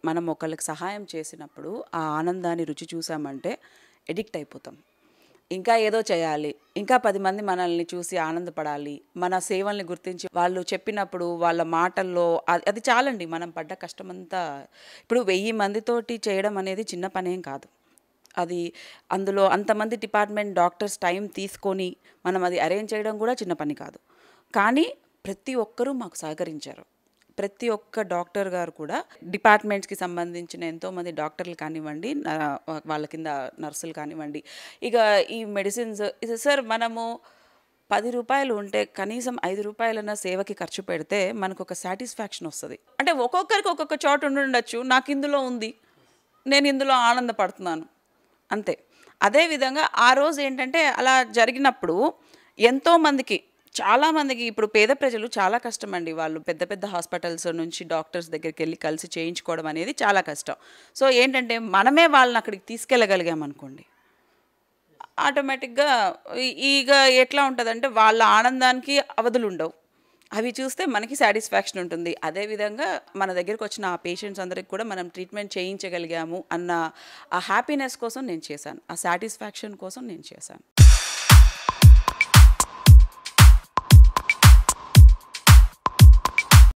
మనం ఒకళ్ళకి సహాయం చేసినప్పుడు ఆ ఆనందాన్ని రుచి చూసామంటే ఎడిక్ట్ అయిపోతాం ఇంకా ఏదో చేయాలి ఇంకా పది మంది మనల్ని చూసి ఆనందపడాలి మన సేవల్ని గుర్తించి వాళ్ళు చెప్పినప్పుడు వాళ్ళ మాటల్లో అది అది చాలండి మనం పడ్డ కష్టమంతా ఇప్పుడు వెయ్యి మందితోటి చేయడం అనేది చిన్న పనేం కాదు అది అందులో అంతమంది డిపార్ట్మెంట్ డాక్టర్స్ టైం తీసుకొని మనం అది అరేంజ్ చేయడం కూడా చిన్న పని కాదు కానీ ప్రతి ఒక్కరూ మాకు సహకరించారు ప్రతి ఒక్క డాక్టర్ గారు కూడా డిపార్ట్మెంట్స్కి సంబంధించిన ఎంతోమంది డాక్టర్లు కానివ్వండి నా- వాళ్ళ కింద నర్సులు కానివ్వండి ఇక ఈ మెడిసిన్స్ ఇది సార్ మనము పది రూపాయలు ఉంటే కనీసం ఐదు రూపాయలన్న సేవకి ఖర్చు పెడితే మనకు ఒక సాటిస్ఫాక్షన్ వస్తుంది అంటే ఒక్కొక్కరికి ఒక్కొక్క చోట ఉండి ఉండొచ్చు నాకు ఇందులో ఉంది నేను ఇందులో ఆనందపడుతున్నాను అంతే అదేవిధంగా ఆ రోజు ఏంటంటే అలా జరిగినప్పుడు ఎంతోమందికి చాలామందికి ఇప్పుడు పేద ప్రజలు చాలా కష్టం అండి వాళ్ళు పెద్ద పెద్ద హాస్పిటల్స్ నుంచి డాక్టర్స్ దగ్గరికి వెళ్ళి కలిసి చేయించుకోవడం అనేది చాలా కష్టం సో ఏంటంటే మనమే వాళ్ళని అక్కడికి తీసుకెళ్ళగలిగాం అనుకోండి ఆటోమేటిక్గా ఈ- ఈగ ఎట్లా ఉంటుందంటే వాళ్ళ ఆనందానికి అవధులు ఉండవు అవి చూస్తే మనకి సాటిస్ఫాక్షన్ ఉంటుంది అదేవిధంగా మన దగ్గరికి వచ్చిన ఆ పేషెంట్స్ అందరికి కూడా మనం ట్రీట్మెంట్ చేయించగలిగాము అన్న ఆ హ్యాపీనెస్ కోసం నేను చేశాను ఆ సాటిస్ఫాక్షన్ కోసం నేను చేశాను